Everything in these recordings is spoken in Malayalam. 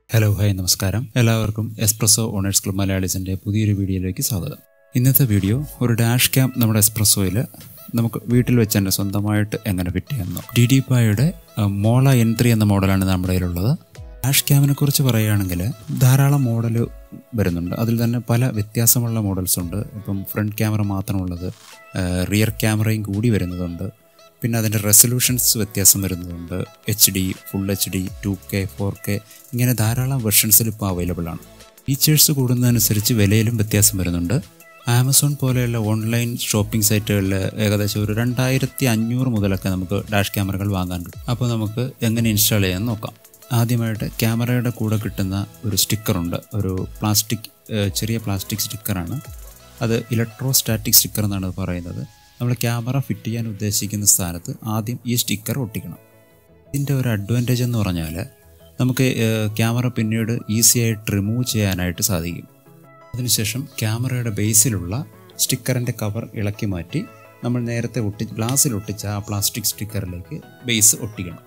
ഹലോ ഹായ് നമസ്കാരം എല്ലാവർക്കും എസ്പ്രസോ ഓണേഴ്സ് ക്ലബ് മലയാളീസിൻ്റെ പുതിയൊരു വീഡിയോയിലേക്ക് സ്വാഗതം ഇന്നത്തെ വീഡിയോ ഒരു ഡാഷ് ക്യാം നമ്മുടെ എസ്പ്രസോയിൽ നമുക്ക് വീട്ടിൽ വെച്ച് തന്നെ സ്വന്തമായിട്ട് എങ്ങനെ ഫിറ്റ് ചെയ്യാമെന്നോ ഡി ഡി പായുടെ മോള എൻ ത്രീ എന്ന മോഡലാണ് നമ്മുടെ കയ്യിലുള്ളത് ഡാഷ് ക്യാമിനെ കുറിച്ച് പറയുകയാണെങ്കിൽ ധാരാളം മോഡൽ വരുന്നുണ്ട് അതിൽ തന്നെ പല വ്യത്യാസമുള്ള മോഡൽസ് ഉണ്ട് ഇപ്പം ഫ്രണ്ട് ക്യാമറ മാത്രമുള്ളത് റിയർ ക്യാമറയും കൂടി വരുന്നതുണ്ട് പിന്നെ അതിൻ്റെ റെസൊല്യൂഷൻസ് വ്യത്യാസം വരുന്നതുണ്ട് H D full H D two K four K ഇങ്ങനെ ധാരാളം വെർഷൻസിൽ ഇപ്പോൾ അവൈലബിൾ ആണ് ഫീച്ചേഴ്സ് കൂടുന്നതനുസരിച്ച് വിലയിലും വ്യത്യാസം വരുന്നുണ്ട് ആമസോൺ പോലെയുള്ള ഓൺലൈൻ ഷോപ്പിംഗ് സൈറ്റുകളിൽ ഏകദേശം ഒരു രണ്ടായിരത്തി അഞ്ഞൂറ് മുതലൊക്കെ നമുക്ക് ഡാഷ് ക്യാമറകൾ വാങ്ങാൻ കിട്ടും അപ്പോൾ നമുക്ക് എങ്ങനെ ഇൻസ്റ്റാൾ ചെയ്യാൻ നോക്കാം ആദ്യമായിട്ട് ക്യാമറയുടെ കൂടെ കിട്ടുന്ന ഒരു സ്റ്റിക്കറുണ്ട് ഒരു പ്ലാസ്റ്റിക് ചെറിയ പ്ലാസ്റ്റിക് സ്റ്റിക്കറാണ് അത് ഇലക്ട്രോസ്റ്റാറ്റിക് സ്റ്റിക്കർ എന്നാണ് അത് പറയുന്നത് നമ്മൾ ക്യാമറ ഫിറ്റ് ചെയ്യാൻ ഉദ്ദേശിക്കുന്ന സ്ഥാനത്ത് ആദ്യം ഈ സ്റ്റിക്കർ ഒട്ടിക്കണം ഇതിൻ്റെ ഒരു അഡ്വാൻറ്റേജ് എന്ന് പറഞ്ഞാൽ നമുക്ക് ക്യാമറ പിന്നീട് ഈസി ആയിട്ട് റിമൂവ് ചെയ്യാനായിട്ട് സാധിക്കും അതിനുശേഷം ക്യാമറയുടെ ബേസിലുള്ള സ്റ്റിക്കറിൻ്റെ കവർ ഇളക്കി മാറ്റി നമ്മൾ നേരത്തെ ഒട്ടി ഗ്ലാസ്സിൽ ഒട്ടിച്ച ആ പ്ലാസ്റ്റിക് സ്റ്റിക്കറിലേക്ക് ബേസ് ഒട്ടിക്കണം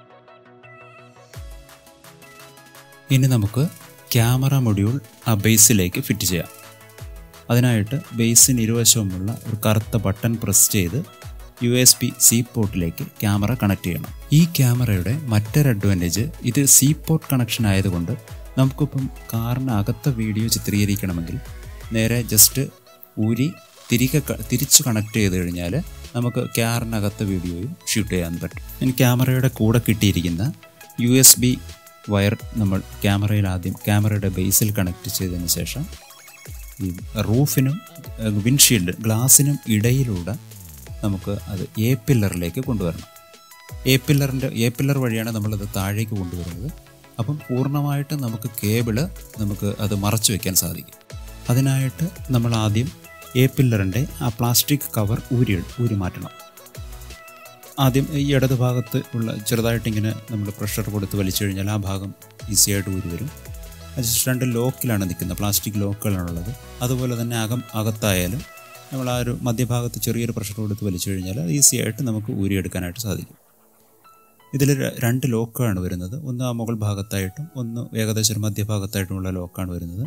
ഇനി നമുക്ക് ക്യാമറ മൊഡ്യൂൾ ആ ബേസിലേക്ക് ഫിറ്റ് ചെയ്യാം അതിനായിട്ട് ബേസിന് ഇരുവശവുമുള്ള ഒരു കറുത്ത ബട്ടൺ പ്രസ് ചെയ്ത് യു എസ് ബി സി പോർട്ടിലേക്ക് ക്യാമറ കണക്ട് ചെയ്യണം ഈ ക്യാമറയുടെ മറ്റൊരു അഡ്വാൻറ്റേജ് ഇത് സി പോർട്ട് കണക്ഷൻ ആയതുകൊണ്ട് നമുക്കിപ്പം കാറിനകത്തെ വീഡിയോ ചിത്രീകരിക്കണമെങ്കിൽ നേരെ ജസ്റ്റ് ഊരി തിരികെ തിരിച്ച് കണക്ട് ചെയ്ത് കഴിഞ്ഞാൽ നമുക്ക് ക്യാറിനകത്തെ വീഡിയോയും ഷൂട്ട് ചെയ്യാൻ പറ്റും ഇനി ക്യാമറയുടെ കൂടെ കിട്ടിയിരിക്കുന്ന യു എസ് ബി വയർ നമ്മൾ ക്യാമറയിൽ ആദ്യം ക്യാമറയുടെ ബേസിൽ കണക്ട് ചെയ്തതിന് ശേഷം ഈ റൂഫിനും വിൻഷീൽഡ് ഗ്ലാസിനും ഇടയിലൂടെ നമുക്ക് അത് എ പില്ലറിലേക്ക് കൊണ്ടുവരണം എ പില്ലറിൻ്റെ എ പില്ലർ വഴിയാണ് നമ്മളത് താഴേക്ക് കൊണ്ടുവരുന്നത് അപ്പം പൂർണ്ണമായിട്ട് നമുക്ക് കേബിള് നമുക്ക് അത് മറച്ചു വയ്ക്കാൻ സാധിക്കും അതിനായിട്ട് നമ്മൾ ആദ്യം എ പില്ലറിൻ്റെ ആ പ്ലാസ്റ്റിക് കവർ ഊരി ഊരി മാറ്റണം ആദ്യം ഈ ഇടത് ഭാഗത്ത് ഉള്ള ചെറുതായിട്ടിങ്ങനെ നമ്മൾ പ്രഷർ കൊടുത്ത് വലിച്ചു കഴിഞ്ഞാൽ ആ ഭാഗം ഈസിയായിട്ട് ഊരി വരും അത് രണ്ട് ലോക്കിലാണ് നിൽക്കുന്നത് പ്ലാസ്റ്റിക് ലോക്കുകളാണുള്ളത് അതുപോലെ തന്നെ അകം അകത്തായാലും നമ്മൾ ആ ഒരു മധ്യഭാഗത്ത് ചെറിയൊരു പ്രഷർ കൊടുത്ത് വലിച്ചു കഴിഞ്ഞാൽ അത് ഈസി ആയിട്ട് നമുക്ക് ഊരിയെടുക്കാനായിട്ട് സാധിക്കും ഇതിൽ രണ്ട് ലോക്കാണ് വരുന്നത് ഒന്ന് ആ മുകൾ ഭാഗത്തായിട്ടും ഒന്ന് ഏകദേശം ഒരു മധ്യഭാഗത്തായിട്ടുമുള്ള ലോക്കാണ് വരുന്നത്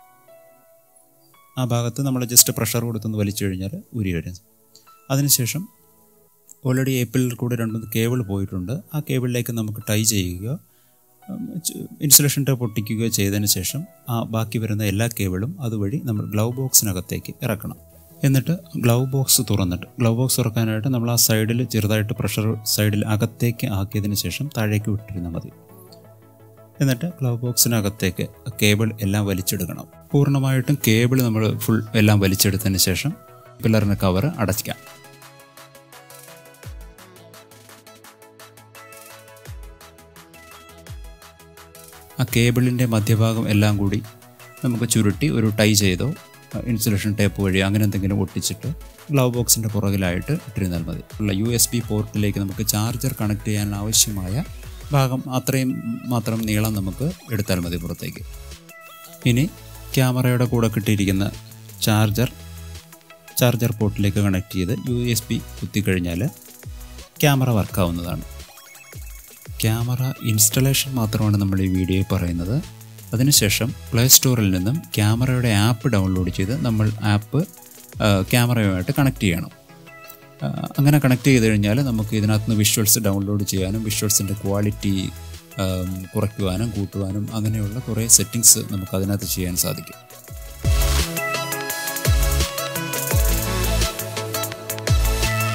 ആ ഭാഗത്ത് നമ്മൾ ജസ്റ്റ് പ്രഷർ കൊടുത്തൊന്ന് വലിച്ചു കഴിഞ്ഞാൽ ഊരി വരും അതിനുശേഷം ഓൾറെഡി ഏപ്പിളിൽ കൂടെ രണ്ടൊന്ന് കേബിൾ പോയിട്ടുണ്ട് ആ കേബിളിലേക്ക് നമുക്ക് ടൈ ചെയ്യുകയോ ഇൻസുലേഷൻ ടേപ്പ് ഒട്ടിക്കുകയോ ചെയ്തതിന് ശേഷം ആ ബാക്കി വരുന്ന എല്ലാ കേബിളും അതുവഴി നമ്മൾ ഗ്ലൗ ബോക്സിനകത്തേക്ക് ഇറക്കണം എന്നിട്ട് ഗ്ലൗ ബോക്സ് തുറന്നിട്ട് ഗ്ലൗ ബോക്സ് തുറക്കാനായിട്ട് നമ്മൾ ആ സൈഡിൽ ചെറുതായിട്ട് പ്രഷർ സൈഡിൽ അകത്തേക്ക് ആക്കിയതിന് ശേഷം താഴേക്ക് വിട്ടിരുന്നാൽ മതി എന്നിട്ട് ഗ്ലൗ ബോക്സിനകത്തേക്ക് കേബിൾ എല്ലാം വലിച്ചെടുക്കണം പൂർണ്ണമായിട്ടും കേബിൾ നമ്മൾ ഫുൾ എല്ലാം വലിച്ചെടുത്തതിന് ശേഷം പില്ലറിന് കവർ അടയ്ക്കാം ആ കേബിളിൻ്റെ മധ്യഭാഗം എല്ലാം കൂടി നമുക്ക് ചുരുട്ടി ഒരു ടൈ ചെയ്തോ ഇൻസുലേഷൻ ടേപ്പ് വഴി അങ്ങനെ എന്തെങ്കിലും ഒട്ടിച്ചിട്ട് ഗ്ലൗ ബോക്സിൻ്റെ പുറകിലായിട്ട് ഇട്ടിരുന്നാൽ മതി ഉള്ള യു എസ് ബി പോർട്ടിലേക്ക് നമുക്ക് ചാർജർ കണക്ട് ചെയ്യാൻ ആവശ്യമായ ഭാഗം അത്രയും മാത്രം നീളം നമുക്ക് എടുത്താൽ മതി പുറത്തേക്ക് ഇനി ക്യാമറയുടെ കൂടെ കിട്ടിയിരിക്കുന്ന ചാർജർ ചാർജർ പോർട്ടിലേക്ക് കണക്ട് ചെയ്ത് യു എസ് ബി കുത്തിക്കഴിഞ്ഞാൽ ക്യാമറ വർക്കാവുന്നതാണ് ക്യാമറ ഇൻസ്റ്റലേഷൻ മാത്രമാണ് നമ്മൾ ഈ വീഡിയോയിൽ പറയുന്നത് അതിനുശേഷം പ്ലേ സ്റ്റോറിൽ നിന്നും ക്യാമറയുടെ ആപ്പ് ഡൗൺലോഡ് ചെയ്ത് നമ്മൾ ആപ്പ് ക്യാമറയുമായിട്ട് കണക്ട് ചെയ്യണം അങ്ങനെ കണക്ട് ചെയ്ത് കഴിഞ്ഞാൽ നമുക്ക് ഇതിനകത്ത് നിന്ന് വിഷ്വൽസ് ഡൗൺലോഡ് ചെയ്യാനും വിഷ്വൽസിൻ്റെ ക്വാളിറ്റി കുറയ്ക്കുവാനും കൂട്ടുവാനും അങ്ങനെയുള്ള കുറേ സെറ്റിങ്സ് നമുക്ക് അതിനകത്ത് ചെയ്യാൻ സാധിക്കും